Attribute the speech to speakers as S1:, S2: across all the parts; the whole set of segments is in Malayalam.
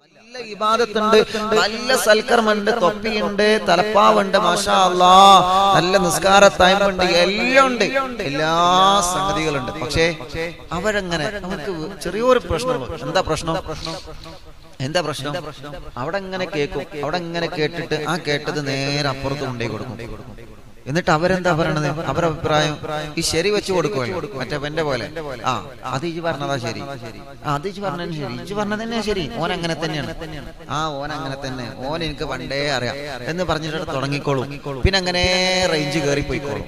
S1: നല്ല ഇബാദത്തുണ്ട് നല്ല സൽക്കർമ്മുണ്ട് തൊപ്പിയുണ്ട് തലപ്പാവുണ്ട് മാഷാ അല്ലാ നല്ല നിസ്കാര തൈമുണ്ട് എല്ലാം ഉണ്ട് എല്ലാ സംഗതികളുണ്ട് പക്ഷേ അവരങ്ങനെ അവർക്ക് ചെറിയൊരു പ്രശ്നമുള്ളൂ എന്താ പ്രശ്നം എന്താ പ്രശ്നം അവിടെ അങ്ങനെ കേൾക്കും അവിടെ അങ്ങനെ കേട്ടിട്ട് ആ കേട്ടത് നേരെ അപ്പുറത്ത് കൊണ്ടേ കൊടുക്കും എന്നിട്ട് അവരെന്താ പറയണത് അവരുടെ അഭിപ്രായം ഈ ശരി വെച്ച് കൊടുക്കുമല്ലോ മറ്റേ എന്റെ പോലെ ആ അത് ഇജ് പറഞ്ഞതാ ശരി ആ അത് ഇജ് പറഞ്ഞതിന് ശരി ഇജ് പറഞ്ഞത് തന്നെ ശരി ഓൻ അങ്ങനെ തന്നെയാണ് ആ ഓൻ അങ്ങനെ തന്നെ ഓൻ എനിക്ക് പണ്ടേ അറിയാം എന്ന് പറഞ്ഞിട്ട് തുടങ്ങിക്കോളും പിന്നെ അങ്ങനെ റേഞ്ച് കയറി പോയിക്കോളും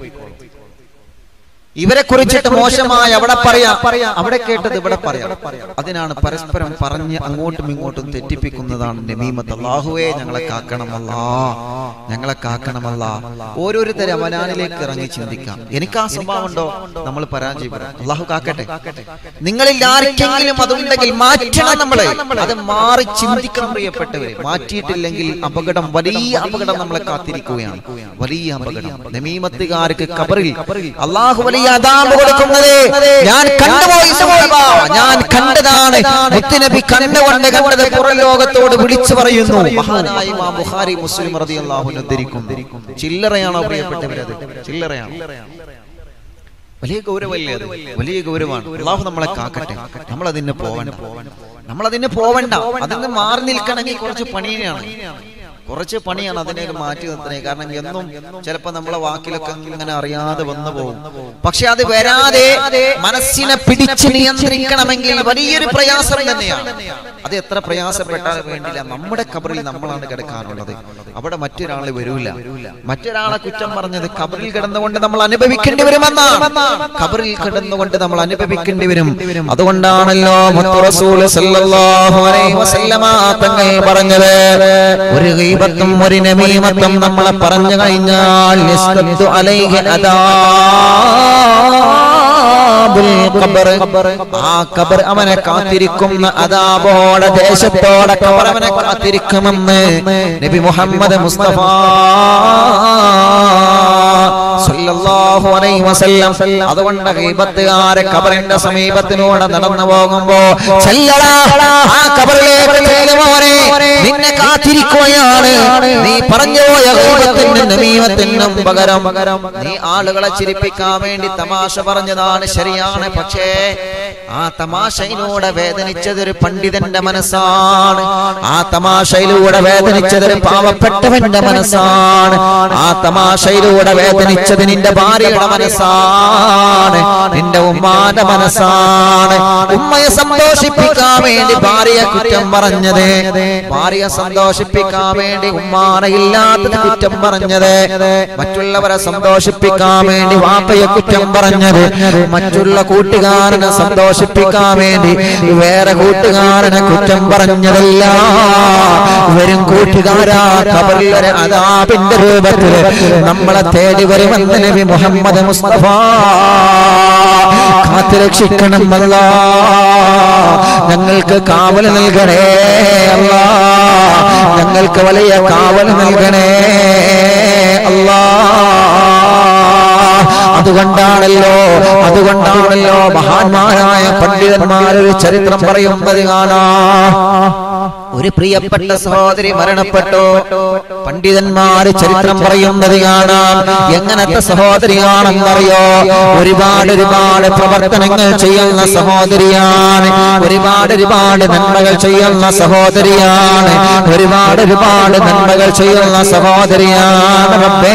S1: ഇവരെ കുറിച്ചിട്ട് മോശമായി അവിടെ പറയാം അവിടെ കേട്ടത് ഇവിടെ പറയാം അതിനാണ് പരസ്പരം പറഞ്ഞ് അങ്ങോട്ടും ഇങ്ങോട്ടും തെറ്റിപ്പിക്കുന്നതാണ് നമീമത്ത് അള്ളാഹുവേ ഞങ്ങളെ കാക്കണമല്ല ഞങ്ങളെ കാക്കണമല്ല ഓരോരുത്തരും അവനാനിലേക്ക് ഇറങ്ങി ചിന്തിക്കാം എനിക്ക് ആ സ്വഭാവം ഉണ്ടോ നമ്മൾ പരാജയപ്പെടും അള്ളാഹു കാക്കട്ടെ നിങ്ങളിൽ ആർക്കെങ്കിലും അതുണ്ടെങ്കിൽ മാറ്റണം നമ്മളെ അത് മാറി ചിന്തിക്കണം പ്രിയപ്പെട്ടവരെ മാറ്റിയിട്ടില്ലെങ്കിൽ അപകടം വലിയ അപകടം നമ്മളെ കാത്തിരിക്കുകയാണ് വലിയ അപകടം നമീമത്തുകാർക്ക് കബറിൽ അള്ളാഹു വലിയ അതാമ്പ് കൊടുക്കുന്നത് ഞാൻ കണ്ടുപോയി സുഹൈബ. ഞാൻ കണ്ടതാണ് മുത്തുനബി കണ്ടുകൊണ്ട് കണ്ടത് പുറം ലോകത്തോട് വിളിച്ചു പറയുന്നു മഹാനായ ഇമാം ബുഖാരി മുസ്ലിം റളിയല്ലാഹു അൻഹു ധരിക്കും ചില്ലറയാണോ പ്രിയപ്പെട്ടവരത് ചില്ലറയാണോ വലിയ ഗൗരവല്ലേ അത് വലിയ ഗൗരവമാണ് അള്ളാഹു നമ്മളെ കാക്കട്ടെ നമ്മൾ അതിന് പോവണ്ട നമ്മൾ അതിന് പോവണ്ട അതിന് മാറി നിൽക്കണമെങ്കിൽ കുറച്ച് പണിയാണ് കുറച്ച് പണിയാണ് അതിനെ മാറ്റി നിർത്തണേ കാരണം എന്നും ചിലപ്പോ നമ്മളെ വാക്കിലൊക്കെ ഇങ്ങനെ അറിയാതെ വന്നു പോകും പക്ഷെ അത് വരാതെ മനസ്സിനെ പിടിച്ച് നിയന്ത്രിക്കണമെങ്കിൽ വലിയൊരു പ്രയാസം തന്നെയാണ് അത് എത്ര പ്രയാസപ്പെട്ടാലും വേണ്ടില്ല നമ്മുടെ കബറിൽ നമ്മളാണ് കിടക്കാനുള്ളത് അവിടെ മറ്റൊരാൾ വരൂല മറ്റൊരാളെ കുറ്റം പറഞ്ഞത് കബറിൽ കിടന്നുകൊണ്ട് നമ്മൾ അനുഭവിക്കേണ്ടി വരുമെന്നാണ് കബറിൽ കിടന്നുകൊണ്ട് നമ്മൾ അനുഭവിക്കേണ്ടി വരും അതുകൊണ്ടാണല്ലോ മുത്തു റസൂല് സല്ലല്ലാഹു അലൈഹി വസല്ലമ തങ്ങൾ പറഞ്ഞത് ഒരു ഗീബത്തും ഒരു നമീമത്തും നമ്മളെ പറഞ്ഞു കഴിഞ്ഞാൽ യസ്തദ്ദു അലൈഹി അദാബുൽ ഖബർ ആ ഖബർ അവനെ കാത്തിരിക്കുന്ന അദാബോടെ ദേശത്തോടെ ഖബർ അവനെ കാത്തിരിക്കുമെന്ന് നബി മുഹമ്മദ് മുസ്തഫ സല്ലല്ലാഹു അലൈഹി വസല്ലം അതുകൊണ്ട് ഗീബത്തുകാരെ ഖബറിന്റെ സമീപത്തിലൂടെ നടന്നു പോകുമ്പോ ചെല്ലടാ ആ ഖബറിലേക്ക് ചെല്ലുമോനെ നിന്നെ കാത്തിരിക്കുകയാണ് നീ പറഞ്ഞു പോയ ഗീബത്തിനും നമീമത്തിനും പകരം നീ ആളുകളെ ചിരിപ്പിക്കാൻ വേണ്ടി തമാശ പറഞ്ഞതാണ് ശരിയാണ് പക്ഷേ ആ തമാശയിലൂടെ വേദനിച്ചതൊരു പണ്ഡിതന്റെ മനസ്സാണ് ആ തമാശയിലൂടെ വേദനിച്ചതൊരു പാവപ്പെട്ടവന്റെ മനസ്സാണ് ആ തമാശയിലൂടെ വേദനിച്ചത് നിന്റെ ഭാര്യയുടെ മനസ്സാണ് നിന്റെ ഉമ്മാന്റെ മനസ്സാണ് ഉമ്മയെ സന്തോഷിപ്പിക്കാൻ വേണ്ടി ഭാര്യയെ കുറ്റം പറഞ്ഞത് ഭാര്യയെ സന്തോഷിപ്പിക്കാൻ വേണ്ടി ഉമ്മാനെ ഇല്ലാത്തത് കുറ്റം പറഞ്ഞത് മറ്റുള്ളവരെ സന്തോഷിപ്പിക്കാൻ വേണ്ടി വാപ്പയെ കുറ്റം പറഞ്ഞത് മറ്റുള്ള കൂട്ടുകാരനെ സന്തോഷിപ്പിക്കാൻ വേണ്ടി വേറെ കൂട്ടുകാരനെ കുറ്റം പറഞ്ഞതല്ല വരും കൂട്ടുകാരാ കബറിൽ ഒരു അതാപിന്റെ രൂപത്തിൽ നമ്മളെ തേടി വരുമെന്ന് നബി മുഹമ്മദ് മുസ്തഫ കാത്തുരക്ഷിക്കണം അല്ല ഞങ്ങൾക്ക് കാവൽ നൽകണേ അല്ല ഞങ്ങൾക്ക് വലിയ കാവൽ നൽകണേ അല്ലാ അതുകൊണ്ടാണല്ലോ അതുകൊണ്ടാണല്ലോ മഹാന്മാരായ പണ്ഡിതന്മാരൊരു ചരിത്രം പറയുന്നത് കാണാ ഒരു പ്രിയപ്പെട്ട സഹോദരി മരണപ്പെട്ടു പണ്ഡിതന്മാര് ചരിത്രം പറയുന്നത് കാണാം എങ്ങനത്തെ സഹോദരിയാണെന്നറിയോ ഒരുപാട് ഒരുപാട് പ്രവർത്തനങ്ങൾ ചെയ്യുന്ന സഹോദരിയാണ് ഒരുപാട് ഒരുപാട് നന്മകൾ ചെയ്യുന്ന സഹോദരിയാണ് ഒരുപാട് ഒരുപാട് നന്മകൾ ചെയ്യുന്ന സഹോദരിയാണ് റബ്ബേ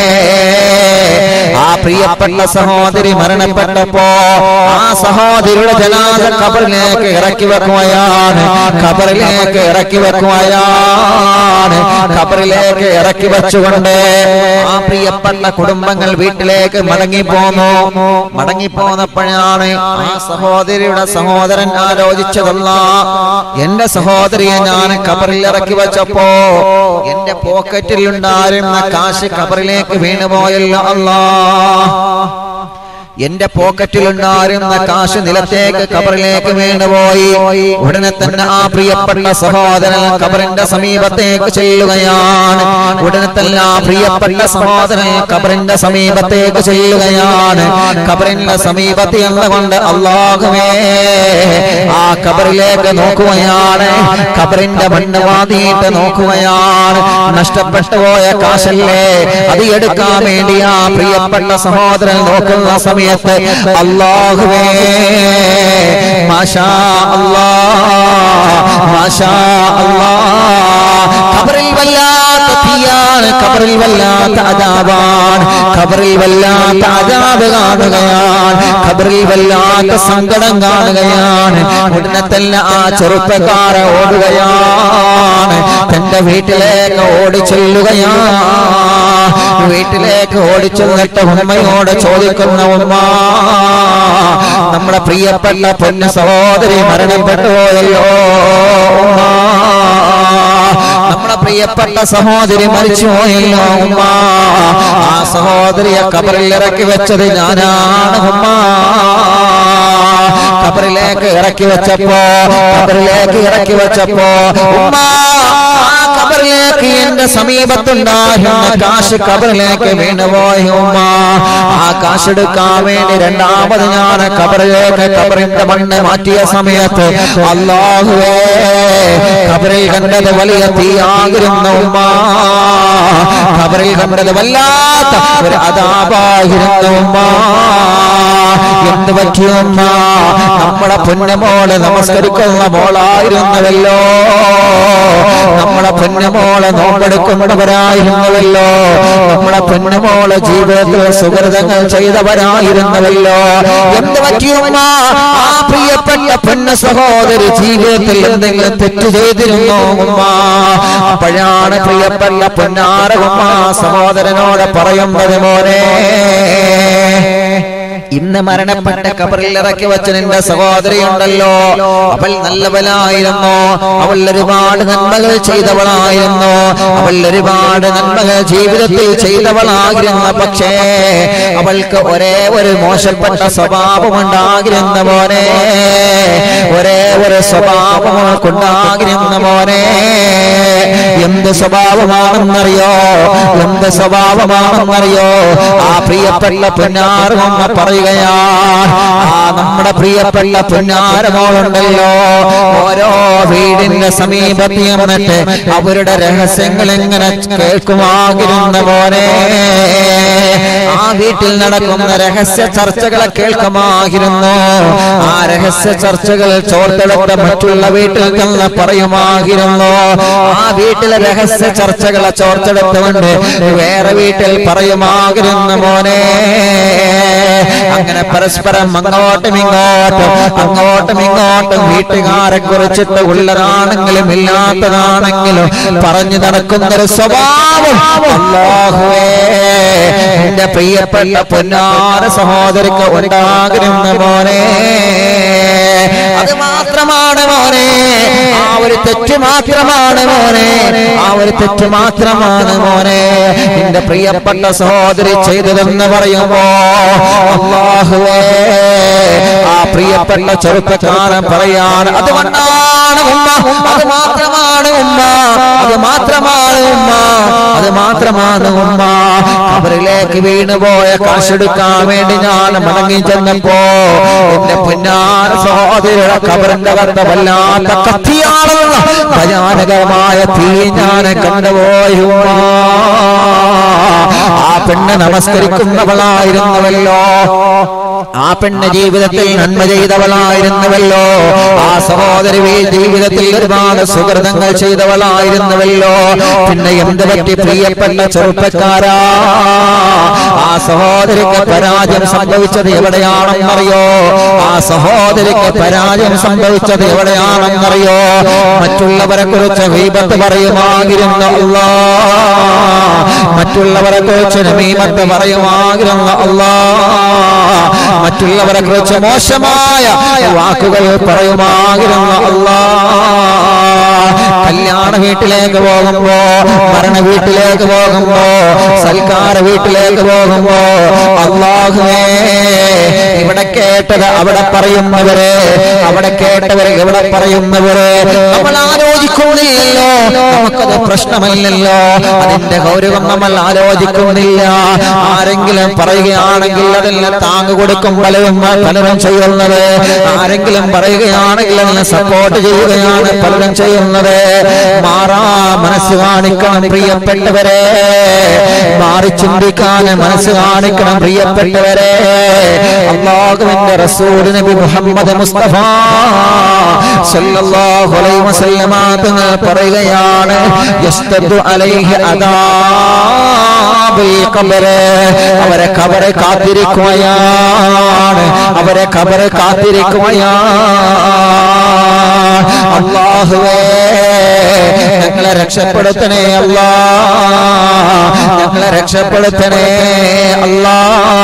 S1: ആ പ്രിയപ്പെട്ട സഹോദരി മരണപ്പെട്ടപ്പോ ആ സഹോദരിയുടെ ജനാദ കബറിലേക്ക് ഇറക്കി വെക്കുകയാണ് കബറിലേക്ക് ഇറക്കി വെക്കുകയാണ് കബറിലേക്ക് ഇറക്കി വെച്ചുകൊണ്ട് ആ പ്രിയപ്പെട്ട കുടുംബങ്ങൾ വീട്ടിലേക്ക് മടങ്ങി പോന്നു മടങ്ങി പോന്നപ്പോഴാണ് ആ സഹോദരിയുടെ സഹോദരൻ ആലോചിച്ചതല്ല എന്റെ സഹോദരിയെ ഞാൻ കബറിൽ ഇറക്കി വെച്ചപ്പോ എന്റെ പോക്കറ്റിൽ ഉണ്ടായിരുന്ന കാശ് കബറിലേക്ക് വീണുപോയല്ലോ അല്ലാ എന്റെ പോക്കറ്റിലുണ്ടായിരുന്ന കാശ് നിലത്തേക്ക് കബറിലേക്ക് വീണുപോയി ഉടനെ തന്നെ ആ പ്രിയപ്പെട്ട സഹോദരൻ കബറിന്റെ സമീപത്തേക്ക് ചെല്ലുകയാണ് ഉടനെ തന്നെ ആ പ്രിയപ്പെട്ട സഹോദരൻ കബറിന്റെ സമീപത്തേക്ക് ചെല്ലുകയാണ് കബറിന്റെ സമീപത്ത് എന്നുകൊണ്ട് അള്ളാഹുവേ ആ കബറിലേക്ക് നോക്കുകയാണ് കബറിന്റെ മണ്ണ് വാതിയിട്ട് നോക്കുകയാണ് നഷ്ടപ്പെട്ടു പോയ കാശല്ലേ അത് എടുക്കാൻ വേണ്ടി ആ പ്രിയപ്പെട്ട സഹോദരൻ നോക്കുന്ന സമയത്ത് അള്ളാഹുവേ മാഷാ അല്ലാ മാഷാ അല്ലാ ഖബറിൽ വല്ലാത്ത തീയാണ് ഖബറിൽ വല്ലാത്ത അതാപാണ് ഖബറിൽ വല്ലാത്ത അതാപ് കാണുകയാണ് ഖബറിൽ വല്ലാത്ത സങ്കടം കാണുകയാണ് ഉടനെ തന്നെ ആ ചെറുപ്പക്കാരെ ഓടുകയാണ് തന്റെ വീട്ടിലേക്ക് ഓടി ചെല്ലുകയാണ് വീട്ടിലേക്ക് ഓടിച്ചെന്നിട്ട് ഉമ്മയോട് ചോദിക്കുന്ന ഉമ്മ നമ്മുടെ പ്രിയപ്പെട്ട പൊന്നു സഹോദരി മരണപ്പെട്ടു പോയല്ലോ ഉമ്മ നമ്മുടെ പ്രിയപ്പെട്ട സഹോദരി മരിച്ചു പോയല്ലോ ഉമ്മ ആ സഹോദരിയെ കബറിൽ ഇറക്കി വെച്ചത് ഞാനാണ് ഉമ്മ കബറിലേക്ക് ഇറക്കി വെച്ചപ്പോ കബറിലേക്ക് ഇറക്കി വെച്ചപ്പോ ഉമ്മ ആ കബറിലേക്ക് എന്റെ സമീപത്തുണ്ടായിരുന്ന കാശ് കബറിലേക്ക് വീണുപോയി ഉമ്മ ആ കാശ് എടുക്കാൻ വേണ്ടി രണ്ടാമത് ഞാൻ കബറിലേക്ക് കബറിന്റെ മണ്ണ് മാറ്റിയ സമയത്ത് അള്ളാഹുവേ കബറിൽ കണ്ടത് വലിയ തീയാകിരുന്ന ഉമ്മ കബറിൽ കണ്ടത് വല്ലാത്ത ഒരു അതാപായിരുന്ന ഉമ്മ എന്ത് പറ്റിയുമ്മ നമ്മുടെ പൊന്നമോള് നമസ്കരിക്കുന്ന മോളായിരുന്നവല്ലോ നമ്മുടെ പൊന്നമോളെ നോമ്പെടുക്കുന്നവരായിരുന്നവല്ലോ നമ്മുടെ പൊന്നമോളെ ജീവിതത്തിൽ സുഹൃതങ്ങൾ ചെയ്തവരായിരുന്നവല്ലോ എന്ത് പറ്റിയുമ്മ ആ പ്രിയപ്പെട്ട പൊന്ന സഹോദരി ജീവിതത്തിൽ എന്തെങ്കിലും തെറ്റ് ചെയ്തിരുന്നോ ഉമ്മ അപ്പോഴാണ് പ്രിയപ്പെട്ട പൊന്നാറകുമ്മ സഹോദരനോട് പറയുന്നത് മോനെ ഇന്ന് മരണപ്പെട്ട കബറിൽ ഇറക്കി വെച്ച നിന്റെ സഹോദരി ഉണ്ടല്ലോ അവൾ നല്ലവളായിരുന്നു അവൾ ഒരുപാട് നന്മകൾ ചെയ്തവളായിരുന്നു അവൾ ഒരുപാട് നന്മകൾ ജീവിതത്തിൽ ചെയ്തവളായിരുന്നു പക്ഷേ അവൾക്ക് ഒരേ ഒരു മോശപ്പെട്ട സ്വഭാവം ഉണ്ടാകിരുന്ന മോനെ ഒരേ ഒരു സ്വഭാവം അവൾക്കുണ്ടാകിരുന്ന മോനെ എന്ത് സ്വഭാവമാണെന്നറിയോ എന്ത് സ്വഭാവമാണെന്നറിയോ ആ പ്രിയപ്പെട്ട പൊന്നാറുമ്മ പറയുകയാണ് ആ നമ്മുടെ പ്രിയപ്പെട്ട പൊന്നാരമോളുണ്ടല്ലോ ഓരോ വീടിന്റെ സമീപത്ത് എന്നിട്ട് അവരുടെ രഹസ്യങ്ങൾ എങ്ങനെ കേൾക്കുമാകിരുന്ന പോലെ ആ വീട്ടിൽ നടക്കുന്ന രഹസ്യ ചർച്ചകളെ കേൾക്കുമായിരുന്നു ആ രഹസ്യ ചർച്ചകൾ ചോർത്തെടുത്ത മറ്റുള്ള വീട്ടിൽ നിന്ന് പറയുമായിരുന്നു ആ വീട്ടിലെ രഹസ്യ ചർച്ചകളെ ചോർത്തെടുത്തുകൊണ്ട് വേറെ വീട്ടിൽ പറയുമാകിരുന്ന മോനെ അങ്ങനെ പരസ്പരം അങ്ങോട്ടും ഇങ്ങോട്ടും അങ്ങോട്ടും ഇങ്ങോട്ടും വീട്ടുകാരെ കുറിച്ചിട്ട് ഉള്ളതാണെങ്കിലും ഇല്ലാത്തതാണെങ്കിലും പറഞ്ഞു നടക്കുന്ന ഒരു സ്വഭാവം അല്ലാഹുവേ എന്റെ പ്രിയപ്പെട്ട പൊന്നാര സഹോദരിക്ക് ഉണ്ടാകുന്ന മോനെ അത് മാത്രമാണ് മോനെ ആ ഒരു തെറ്റ് മാത്രമാണ് മോനെ ആ ഒരു തെറ്റ് മാത്രമാണ് മോനെ എന്റെ പ്രിയപ്പെട്ട സഹോദരി ചെയ്തതെന്ന് പറയുമ്പോ അള്ളാഹുവേ ആ പ്രിയപ്പെട്ട ചെറുപ്പക്കാരൻ പറയാണ് അതുകൊണ്ടാണ് ഉമ്മ അത് മാത്രമാണ് ഉമ്മ അത് മാത്രമാണ് ഉമ്മ അത് മാത്രമാണ് ഉമ്മ കബറിലേക്ക് വീണുപോയ കാശെടുക്കാൻ വേണ്ടി ഞാൻ മടങ്ങി ചെന്നപ്പോ എന്റെ പൊന്നാര സഹോദരിയുടെ കബറിന്റെ കത്ത വല്ലാത്ത കത്തിയാണെന്ന ഭയാനകമായ തീ ഞാൻ കണ്ടുപോയി ഉമ്മ ആ പെണ്ണ് നമസ്കരിക്കുന്നവളായിരുന്നുവല്ലോ ആ പെണ്ണ് ജീവിതത്തിൽ നന്മ ചെയ്തവളായിരുന്നുവല്ലോ ആ സഹോദരി വീ- ജീവിതത്തിൽ ഒരുപാട് സുഹൃതങ്ങൾ ചെയ്തവളായിരുന്നുവല്ലോ പിന്നെ എന്ത് പറ്റി പ്രിയപ്പെട്ട ചെറുപ്പക്കാരാ ആ സഹോദരിക്ക് പരാജയം സംഭവിച്ചത് എവിടെയാണെന്നറിയോ ആ സഹോദരിക്ക് പരാജയം സംഭവിച്ചത് എവിടെയാണെന്നറിയോ മറ്റുള്ളവരെ കുറിച്ച് വീപത്ത് പറയുമാകിരുന്ന അല്ലാ മറ്റുള്ളവരെ കുറിച്ച് നമീമത്ത് പറയുമാകിരുന്ന അല്ലാ മറ്റുള്ളവരെ കുറിച്ച് മോശമായ വാക്കുകൾ പറയുമാകിരുന്ന അല്ലാ കല്യാണ
S2: കല്യാണ വീട്ടിലേക്ക് പോകുമ്പോ മരണ വീട്ടിലേക്ക് പോകുമ്പോ സൽക്കാര വീട്ടിലേക്ക് പോകുമ്പോ അള്ളാഹുവേ ഇവിടെ കേട്ടത് അവിടെ പറയുന്നവരെ അവിടെ കേട്ടവരെ ഇവിടെ പറയുന്നവരെ നമ്മൾ ആലോചിക്കുന്നില്ലല്ലോ നമുക്കത് പ്രശ്നമല്ലല്ലോ അതിന്റെ ഗൗരവം നമ്മൾ ആലോചിക്കുന്നില്ല ആരെങ്കിലും പറയുകയാണെങ്കിൽ അതിന് താങ്ങ് കൊടുക്കും പലരും പലരും ചെയ്യുന്നത് ആരെങ്കിലും പറയുകയാണെങ്കിൽ അതിനെ സപ്പോർട്ട് ചെയ്യുകയാണ് പലരും ചെയ്യുന്നത് മാറാ മനസ്സ് കാണിക്കണം പ്രിയപ്പെട്ടവരെ മാറി ചിന്തിക്കാൻ മനസ്സ് കാണിക്കണം പ്രിയപ്പെട്ടവരെ അള്ളാഹുവിന്റെ റസൂൽ നബി മുഹമ്മദ് മുസ്തഫ സല്ലല്ലാഹു അലൈഹി വസല്ലമ തങ്ങൾ പറയുകയാണ് യസ്തദു അലൈഹി അദാബുൽ ഖബർ അവരെ ഖബർ കാത്തിരിക്കുകയാണ് അവരെ ഖബർ കാത്തിരിക്കുകയാണ് അല്ലാഹുവേ ഞങ്ങളെ രക്ഷപ്പെടുത്തണേ അല്ലാ ഞങ്ങളെ രക്ഷപ്പെടുത്തണേ അല്ലാ